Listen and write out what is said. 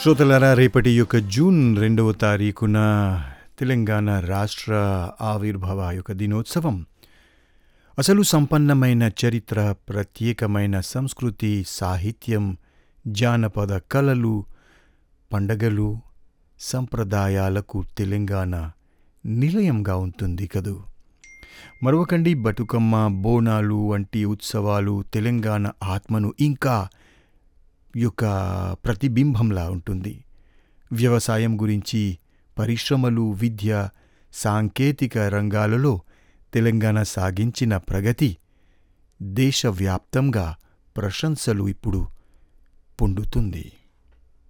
శ్రోతలారా రేపటి యొక్క జూన్ రెండవ తారీఖున తెలంగాణ రాష్ట్ర ఆవిర్భావ యొక్క దినోత్సవం అసలు సంపన్నమైన చరిత్ర ప్రత్యేకమైన సంస్కృతి సాహిత్యం జానపద కళలు పండగలు సంప్రదాయాలకు తెలంగాణ నిలయంగా ఉంటుంది కదూ మరొకండి బతుకమ్మ బోనాలు వంటి ఉత్సవాలు తెలంగాణ ఆత్మను ఇంకా యొక్క ప్రతిబింబంలా ఉంటుంది వ్యవసాయం గురించి పరిశ్రమలు విద్య సాంకేతిక రంగాలలో తెలంగాణ సాగించిన ప్రగతి దేశవ్యాప్తంగా ప్రశంసలు ఇప్పుడు పొందుతుంది